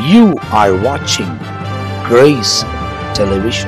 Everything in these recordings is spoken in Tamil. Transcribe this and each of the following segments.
You are watching Grace Television.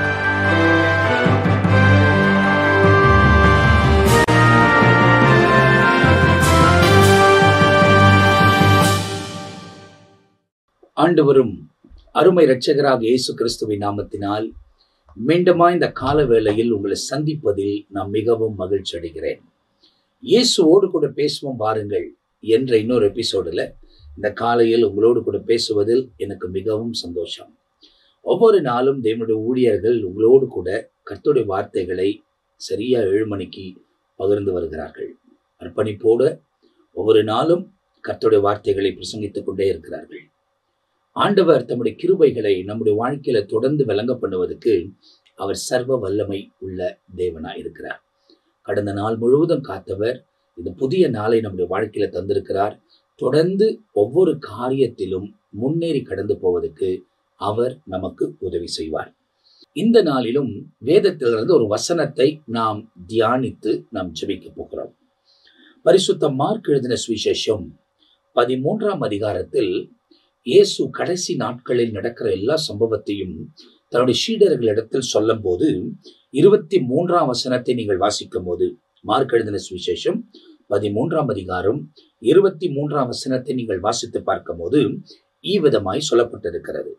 ஆண்டவரும் அருமை இரட்சகராக இயேசு கிறிஸ்துவின் நாமத்தினால் மீண்டுமா இந்த கால வேளையில் உங்களை சந்திப்பதில் நான் மிகவும் மகிழ்ச்சி அடைகிறேன் இயேசுவோடு கூட பேசுவோம் பாருங்கள் என்ற இன்னொரு எபிசோடில் இந்த காலையில் உங்களோடு கூட பேசுவதில் எனக்கு மிகவும் சந்தோஷம் ஒவ்வொரு நாளும் தேவனுடைய ஊழியர்கள் உங்களோடு கூட கர்த்தருடைய வார்த்தைகளை சரியா ஏழு மணிக்கு பகிர்ந்து வருகிறார்கள் அர்ப்பணிப்போடு ஒவ்வொரு நாளும் கர்த்தருடைய வார்த்தைகளை பிரசங்கித்துக் கொண்டே இருக்கிறார்கள் ஆண்டவர் தம்முடைய கிருபைகளை நம்முடைய வாழ்க்கையில தொடர்ந்து விளங்க பண்ணுவதற்கு அவர் சர்வ வல்லமை உள்ள தேவனாய் இருக்கிறார் கடந்த நாள் முழுவதும் காத்தவர் இந்த புதிய நாளை நம்முடைய வாழ்க்கையில தந்திருக்கிறார் தொடர்ந்து ஒவ்வொரு காரியத்திலும் முன்னேறி கடந்து போவதற்கு அவர் நமக்கு உதவி செய்வார் இந்த நாளிலும் வேதத்திலிருந்து ஒரு வசனத்தை நாம் தியானித்து நாம் ஜெபிக்க போகிறோம் பரிசுத்த மார்க் எழுதின சுவிசேஷம் பதிமூன்றாம் அதிகாரத்தில் இயேசு கடைசி நாட்களில் நடக்கிற எல்லா சம்பவத்தையும் தன்னுடைய சீடர்களிடத்தில் சொல்லும் போது இருபத்தி மூன்றாம் வசனத்தை நீங்கள் வாசிக்கும் போது மார்க் எழுதின சுவிசேஷம் பதிமூன்றாம் அதிகாரம் இருபத்தி மூன்றாம் வசனத்தை நீங்கள் வாசித்து பார்க்கும் போது ஈவிதமாய் சொல்லப்பட்டிருக்கிறது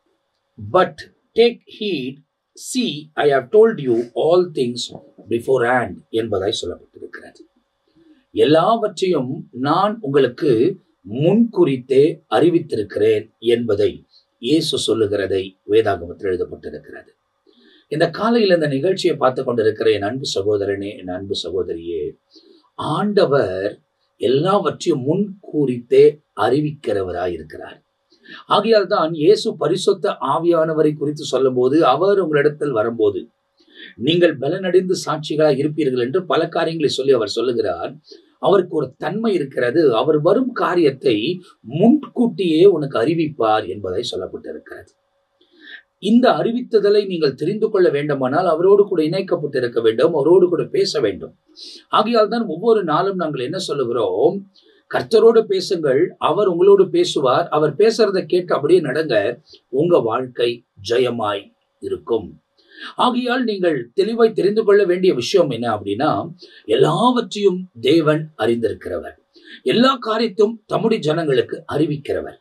but take heed see I have told you all things beforehand என்பதாய் சொல்லப்பட்டிருக்கிறது எல்லாவற்றையும் நான் உங்களுக்கு முன்குறித்தே அறிவித்திருக்கிறேன் என்பதை இயேசு சொல்லுகிறதை வேதாகமத்தில் எழுதப்பட்டிருக்கிறது இந்த காலையில் இந்த நிகழ்ச்சியை பார்த்து கொண்டிருக்கிற என் அன்பு சகோதரனே என் அன்பு சகோதரியே ஆண்டவர் எல்லாவற்றையும் முன்கூறித்தே அறிவிக்கிறவராய் இருக்கிறார் ஆகையால் தான் இயேசு பரிசுத்த ஆவியானவரை குறித்து சொல்லும்போது அவர் உங்களிடத்தில் வரும்போது நீங்கள் பலனடைந்து சாட்சிகளாக இருப்பீர்கள் என்று பல காரியங்களை சொல்லி அவர் சொல்லுகிறார் அவருக்கு ஒரு தன்மை இருக்கிறது அவர் வரும் காரியத்தை முன்கூட்டியே உனக்கு அறிவிப்பார் என்பதை சொல்லப்பட்டிருக்கிறது இந்த அறிவித்ததலை நீங்கள் தெரிந்து கொள்ள வேண்டுமானால் அவரோடு கூட இணைக்கப்பட்டிருக்க வேண்டும் அவரோடு கூட பேச வேண்டும் ஆகையால் தான் ஒவ்வொரு நாளும் நாங்கள் என்ன சொல்லுகிறோம் கர்த்தரோடு பேசுங்கள் அவர் உங்களோடு பேசுவார் அவர் பேசுறதை கேட்டு அப்படியே நடங்க உங்க வாழ்க்கை ஜெயமாய் இருக்கும் ஆகையால் நீங்கள் தெளிவாய் தெரிந்து கொள்ள வேண்டிய விஷயம் என்ன அப்படின்னா எல்லாவற்றையும் தேவன் அறிந்திருக்கிறவர் எல்லா காரியத்தையும் தம்முடைய ஜனங்களுக்கு அறிவிக்கிறவர்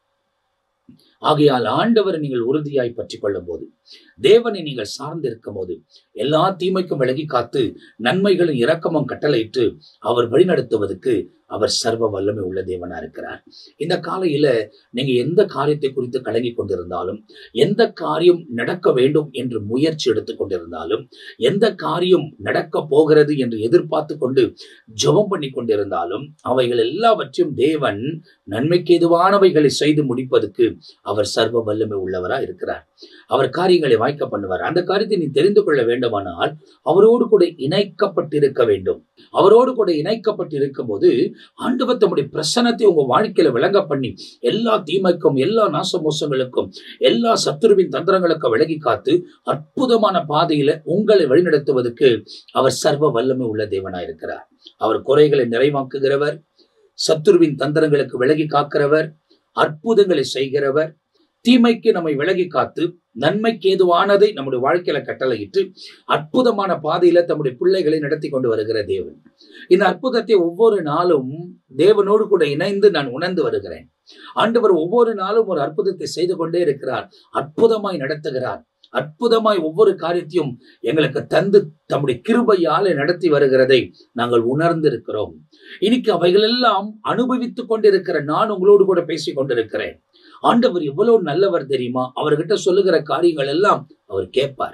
ஆகையால் ஆண்டவரை நீங்கள் உறுதியாய் பற்றி கொள்ளும் போது தேவனை நீங்கள் சார்ந்திருக்கும் போது எல்லா தீமைக்கும் விலகி காத்து நன்மைகளும் இரக்கமும் கட்டளையிட்டு அவர் வழிநடத்துவதற்கு அவர் சர்வ வல்லமை உள்ள தேவனா இருக்கிறார் இந்த காலையில நீங்க எந்த காரியத்தை குறித்து கலங்கி கொண்டிருந்தாலும் எந்த காரியம் நடக்க வேண்டும் என்று முயற்சி எடுத்துக் கொண்டிருந்தாலும் எந்த காரியம் நடக்க போகிறது என்று எதிர்பார்த்து கொண்டு ஜெபம் பண்ணி கொண்டிருந்தாலும் அவைகள் எல்லாவற்றையும் தேவன் நன்மைக்கு எதுவானவைகளை செய்து முடிப்பதற்கு அவர் சர்வ வல்லமை உள்ளவரா இருக்கிறார் அவர் காரியங்களை வாய்க்க பண்ணுவார் அந்த காரியத்தை நீ தெரிந்து கொள்ள வேண்டுமானால் அவரோடு கூட இணைக்கப்பட்டிருக்க வேண்டும் அவரோடு கூட இணைக்கப்பட்டிருக்கும் போது ஆண்டவர் தம்முடைய பிரசனத்தை உங்க வாழ்க்கையில விளங்க பண்ணி எல்லா தீமைக்கும் எல்லா நாசமோசங்களுக்கும் எல்லா சத்துருவின் தந்திரங்களுக்கும் விலகி காத்து அற்புதமான பாதையில உங்களை வழிநடத்துவதற்கு அவர் சர்வ வல்லமை உள்ள தேவனாயிருக்கிறார் அவர் குறைகளை நிறைவாக்குகிறவர் சத்துருவின் தந்திரங்களுக்கு விலகி காக்கிறவர் அற்புதங்களை செய்கிறவர் தீமைக்கு நம்மை விலகி காத்து நன்மைக்கு ஏதுவானதை நம்முடைய வாழ்க்கையில கட்டளையிட்டு அற்புதமான பாதையில தம்முடைய பிள்ளைகளை நடத்தி கொண்டு வருகிற தேவன் இந்த அற்புதத்தை ஒவ்வொரு நாளும் தேவனோடு கூட இணைந்து நான் உணர்ந்து வருகிறேன் ஆண்டவர் ஒவ்வொரு நாளும் ஒரு அற்புதத்தை செய்து கொண்டே இருக்கிறார் அற்புதமாய் நடத்துகிறார் அற்புதமாய் ஒவ்வொரு காரியத்தையும் எங்களுக்கு தந்து தம்முடைய கிருபையால நடத்தி வருகிறதை நாங்கள் உணர்ந்திருக்கிறோம் இன்னைக்கு அவைகள் எல்லாம் அனுபவித்துக் கொண்டிருக்கிற நான் உங்களோடு கூட பேசிக் கொண்டிருக்கிறேன் ஆண்டவர் எவ்வளவு நல்லவர் தெரியுமா அவர்கிட்ட சொல்லுகிற காரியங்கள் எல்லாம் அவர் கேட்பார்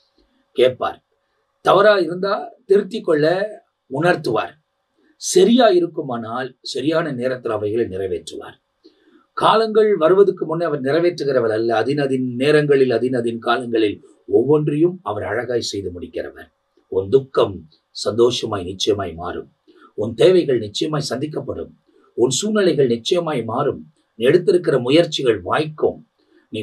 கேட்பார் தவறா இருந்தா திருத்தி கொள்ள உணர்த்துவார் சரியா இருக்குமானால் சரியான நேரத்தில் அவைகளை நிறைவேற்றுவார் காலங்கள் வருவதற்கு முன்னே அவர் நிறைவேற்றுகிறவர் அல்ல அதினதின் நேரங்களில் அதினதின் காலங்களில் ஒவ்வொன்றையும் அவர் அழகாய் செய்து முடிக்கிறவர் உன் துக்கம் சந்தோஷமாய் நிச்சயமாய் மாறும் உன் தேவைகள் நிச்சயமாய் சந்திக்கப்படும் உன் சூழ்நிலைகள் நிச்சயமாய் மாறும் நீ எடுத்திருக்கிற முயற்சிகள் வாய்க்கும் நீ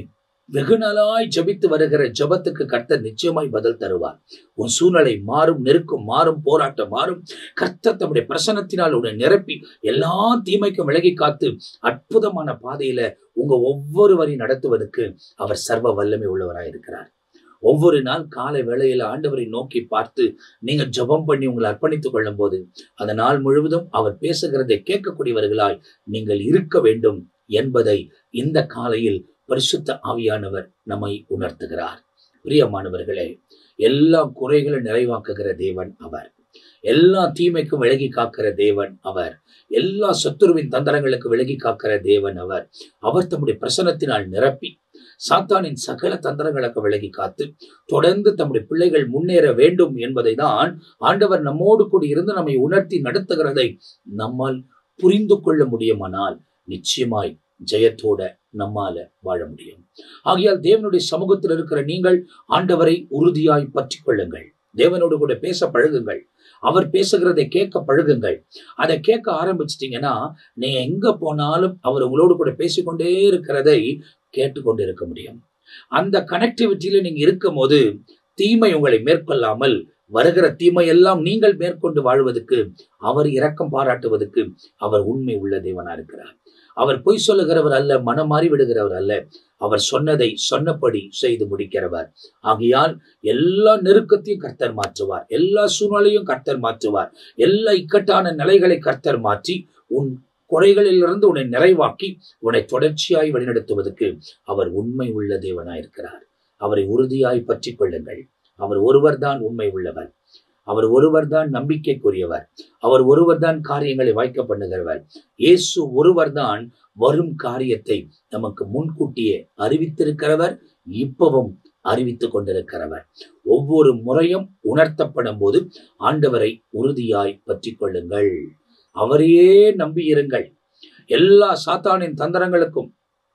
வெகு நாளாய் ஜபித்து வருகிற ஜபத்துக்கு கர்த்தர் நிச்சயமாய் பதில் தருவார் உன் சூழ்நிலை மாறும் நெருக்கும் மாறும் போராட்டம் மாறும் கர்த்தர் தம்முடைய பிரசனத்தினால் உன்னை நிரப்பி எல்லா தீமைக்கும் விலகி காத்து அற்புதமான பாதையில உங்க ஒவ்வொருவரையும் நடத்துவதற்கு அவர் சர்வ வல்லமை உள்ளவராய் இருக்கிறார் ஒவ்வொரு நாள் காலை வேளையில ஆண்டவரை நோக்கி பார்த்து நீங்க ஜெபம் பண்ணி உங்களை அர்ப்பணித்துக் கொள்ளும் போது அந்த நாள் முழுவதும் அவர் பேசுகிறதை கேட்கக்கூடியவர்களாய் நீங்கள் இருக்க வேண்டும் என்பதை இந்த காலையில் பரிசுத்த ஆவியானவர் நம்மை உணர்த்துகிறார் பிரியமானவர்களே எல்லா குறைகளும் நிறைவாக்குகிற தேவன் அவர் எல்லா தீமைக்கும் விலகி காக்கிற தேவன் அவர் எல்லா சத்துருவின் தந்திரங்களுக்கு விலகி காக்கிற தேவன் அவர் அவர் தம்முடைய பிரசனத்தினால் நிரப்பி சாத்தானின் சகல தந்திரங்களுக்கு விலகி காத்து தொடர்ந்து தம்முடைய பிள்ளைகள் முன்னேற வேண்டும் என்பதை தான் ஆண்டவர் நம்மோடு கூட இருந்து நம்மை உணர்த்தி நடத்துகிறதை நம்மால் புரிந்து கொள்ள முடியுமானால் நிச்சயமாய் ஜெயத்தோட நம்மால வாழ முடியும் ஆகையால் தேவனுடைய சமூகத்தில் இருக்கிற நீங்கள் ஆண்டவரை உறுதியாய் பற்றி கொள்ளுங்கள் தேவனோடு கூட பேச பழகுங்கள் அவர் பேசுகிறதை கேட்க பழகுங்கள் அதை கேட்க ஆரம்பிச்சிட்டீங்கன்னா நீங்க எங்க போனாலும் அவர் உங்களோடு கூட பேசிக்கொண்டே இருக்கிறதை கேட்டுக்கொண்டு இருக்க முடியும் அந்த கனெக்டிவிட்டியில நீங்க இருக்கும் போது தீமை உங்களை மேற்கொள்ளாமல் வருகிற தீமை எல்லாம் நீங்கள் மேற்கொண்டு வாழ்வதற்கு அவர் இரக்கம் பாராட்டுவதற்கு அவர் உண்மை உள்ள தேவனா இருக்கிறார் அவர் பொய் சொல்லுகிறவர் அல்ல மனம் மாறி விடுகிறவர் அல்ல அவர் சொன்னதை சொன்னபடி செய்து முடிக்கிறவர் ஆகையால் எல்லா நெருக்கத்தையும் கர்த்தர் மாற்றுவார் எல்லா சூழ்நிலையும் கர்த்தர் மாற்றுவார் எல்லா இக்கட்டான நிலைகளை கர்த்தர் மாற்றி உன் குறைகளிலிருந்து உன்னை நிறைவாக்கி உன்னை தொடர்ச்சியாய் வழிநடத்துவதற்கு அவர் உண்மை உள்ள தேவனாயிருக்கிறார் அவரை உறுதியாய் பற்றி கொள்ளுங்கள் அவர் ஒருவர்தான் உண்மை உள்ளவர் அவர் ஒருவர்தான் நம்பிக்கைக்குரியவர் அவர் ஒருவர்தான் காரியங்களை வாய்க்க பண்ணுகிறவர் இயேசு ஒருவர்தான் வரும் காரியத்தை நமக்கு முன்கூட்டியே அறிவித்திருக்கிறவர் இப்பவும் அறிவித்துக் கொண்டிருக்கிறவர் ஒவ்வொரு முறையும் உணர்த்தப்படும் போது ஆண்டவரை உறுதியாய் பற்றி கொள்ளுங்கள் அவரையே நம்பியிருங்கள் எல்லா சாத்தானின் தந்திரங்களுக்கும்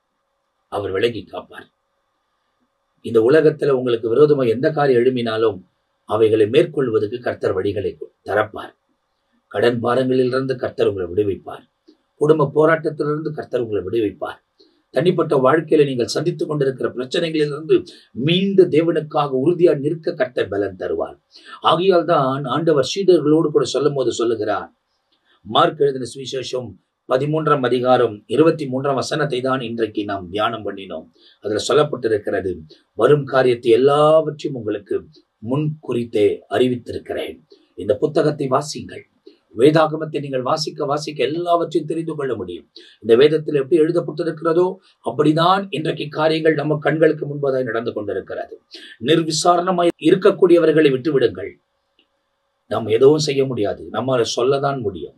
அவர் விலகி காப்பார் இந்த உலகத்துல உங்களுக்கு விரோதமா எந்த காரியம் எழுமினாலும் அவைகளை மேற்கொள்வதற்கு கர்த்தர் வழிகளை தரப்பார் கடன் பாரங்களிலிருந்து கர்த்தர் உங்களை விடுவிப்பார் குடும்ப போராட்டத்திலிருந்து கர்த்தர் உங்களை விடுவிப்பார் தனிப்பட்ட வாழ்க்கையில நீங்கள் சந்தித்துக் கொண்டிருக்கிற பிரச்சனைகளிலிருந்து மீண்டு தேவனுக்காக உறுதியா நிற்க கர்த்தர் பலன் தருவார் ஆகையால் தான் ஆண்டவர் சீடர்களோடு கூட சொல்லும் போது சொல்லுகிறார் மார்க் எழுதின சுவிசேஷம் பதிமூன்றாம் அதிகாரம் இருபத்தி மூன்றாம் வசனத்தை தான் இன்றைக்கு நாம் தியானம் பண்ணினோம் அதுல சொல்லப்பட்டிருக்கிறது வரும் காரியத்தை எல்லாவற்றையும் உங்களுக்கு முன் குறித்தே அறிவித்திருக்கிறேன் இந்த புத்தகத்தை வாசிங்கள் வேதாகமத்தை நீங்கள் வாசிக்க வாசிக்க எல்லாவற்றையும் தெரிந்து கொள்ள முடியும் இந்த வேதத்தில் எப்படி எழுதப்பட்டிருக்கிறதோ அப்படிதான் இன்றைக்கு காரியங்கள் நம்ம கண்களுக்கு முன்பதாய் நடந்து கொண்டிருக்கிறது நிர்விசாரணமாய் இருக்கக்கூடியவர்களை விட்டுவிடுங்கள் நாம் எதுவும் செய்ய முடியாது நம்மால சொல்லதான் முடியும்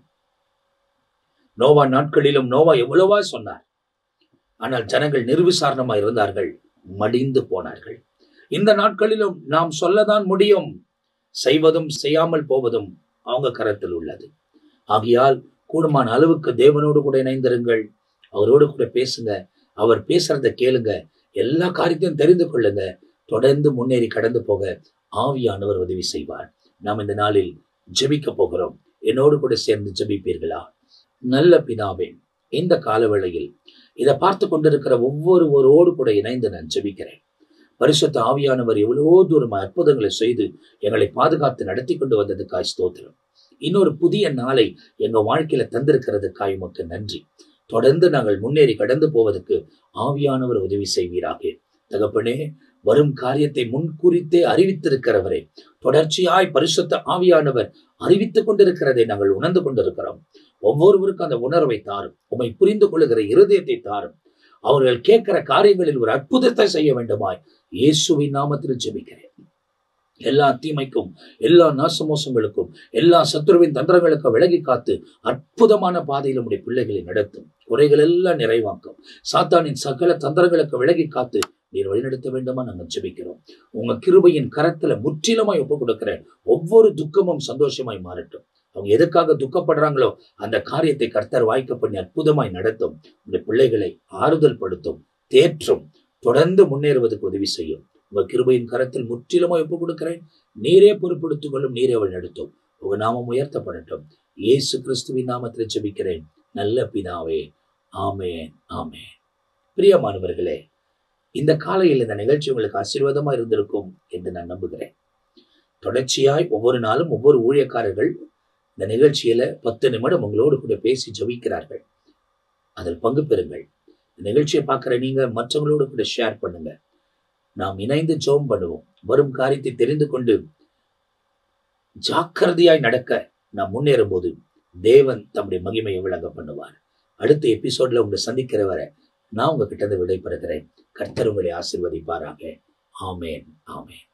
நோவா நாட்களிலும் நோவா எவ்வளவா சொன்னார் ஆனால் ஜனங்கள் நிர்விசாரணமா இருந்தார்கள் மடிந்து போனார்கள் இந்த நாட்களிலும் நாம் சொல்லதான் முடியும் செய்வதும் செய்யாமல் போவதும் அவங்க கரத்தில் உள்ளது ஆகையால் கூடுமான அளவுக்கு தேவனோடு கூட இணைந்திருங்கள் அவரோடு கூட பேசுங்க அவர் பேசுறத கேளுங்க எல்லா காரியத்தையும் தெரிந்து கொள்ளுங்க தொடர்ந்து முன்னேறி கடந்து போக ஆவியானவர் உதவி செய்வார் நாம் இந்த நாளில் ஜெபிக்க போகிறோம் என்னோடு கூட சேர்ந்து ஜெபிப்பீர்களா நல்ல பிதாவே இந்த காலவேளையில் இதை பார்த்து கொண்டிருக்கிற ஒவ்வொருவரோடு கூட இணைந்து நான் ஜெபிக்கிறேன் பரிசுத்த ஆவியானவர் எவ்வளவோ தூரம் அற்புதங்களை செய்து எங்களை பாதுகாத்து நடத்தி கொண்டு வந்ததுக்காய் ஸ்தோத்திரம் இன்னொரு புதிய நாளை எங்க வாழ்க்கையில தந்திருக்கிறதுக்காய் உமக்கு நன்றி தொடர்ந்து நாங்கள் முன்னேறி கடந்து போவதற்கு ஆவியானவர் உதவி செய்வீராக தகப்பனே வரும் காரியத்தை முன்குறித்தே அறிவித்திருக்கிறவரே தொடர்ச்சியாய் பரிசுத்த ஆவியானவர் அறிவித்துக் கொண்டிருக்கிறதை நாங்கள் உணர்ந்து கொண்டிருக்கிறோம் ஒவ்வொருவருக்கும் அந்த உணர்வை தாரும் உண்மை புரிந்து கொள்ளுகிற இருதயத்தை தாரும் அவர்கள் கேட்கிற காரியங்களில் ஒரு அற்புதத்தை செய்ய வேண்டுமாய் இயேசுவின் நாமத்தில் ஜெபிக்கிறேன் எல்லா தீமைக்கும் எல்லா நாசமோசங்களுக்கும் எல்லா சத்துருவின் தந்திரங்களுக்கும் விலகி காத்து அற்புதமான பாதையில் நம்முடைய பிள்ளைகளை நடத்தும் குறைகள் எல்லாம் நிறைவாக்கும் சாத்தானின் சகல தந்திரங்களுக்கு விலகி காத்து நீர் வழிநடத்த வேண்டுமா நாங்கள் ஜெபிக்கிறோம் உங்க கிருபையின் கரத்துல முற்றிலுமாய் ஒப்பு கொடுக்கிறேன் ஒவ்வொரு துக்கமும் சந்தோஷமாய் மாறட்டும் அவங்க எதுக்காக துக்கப்படுறாங்களோ அந்த காரியத்தை கர்த்தர் வாய்க்க பண்ணி அற்புதமாய் நடத்தும் உங்க பிள்ளைகளை ஆறுதல் படுத்தும் தேற்றும் தொடர்ந்து முன்னேறுவதற்கு உதவி செய்யும் உங்க கிருபையின் கரத்தில் முற்றிலுமாய் ஒப்பு கொடுக்கிறேன் நீரே பொறுப்படுத்திக் கொள்ளும் நீரே அவள் நடத்தும் உங்க நாமம் உயர்த்தப்படட்டும் இயேசு கிறிஸ்துவின் நாமத்தில் ஜெபிக்கிறேன் நல்ல பிதாவே ஆமேன் ஆமேன் பிரியமானவர்களே இந்த காலையில் இந்த நிகழ்ச்சி உங்களுக்கு ஆசீர்வாதமா இருந்திருக்கும் என்று நான் நம்புகிறேன் தொடர்ச்சியாய் ஒவ்வொரு நாளும் ஒவ்வொரு ஊழியக்காரர்கள் இந்த நிகழ்ச்சியில பத்து நிமிடம் உங்களோடு கூட பேசி ஜபிக்கிறார்கள் அதில் பங்கு பெறுங்கள் இந்த நிகழ்ச்சியை பார்க்குற நீங்க மற்றவங்களோடு கூட ஷேர் பண்ணுங்க நாம் இணைந்து ஜோம் பண்ணுவோம் வரும் காரியத்தை தெரிந்து கொண்டு ஜாக்கிரதையாய் நடக்க நாம் முன்னேறும் போது தேவன் தம்முடைய மகிமையை விளங்க பண்ணுவார் அடுத்த எபிசோட்ல உங்களை சந்திக்கிற வரை நான் உங்ககிட்ட இருந்து விடைபெறுகிறேன் கர்த்தர் உங்களை ஆசிர்வதிப்பாராக ஆமேன் ஆமேன்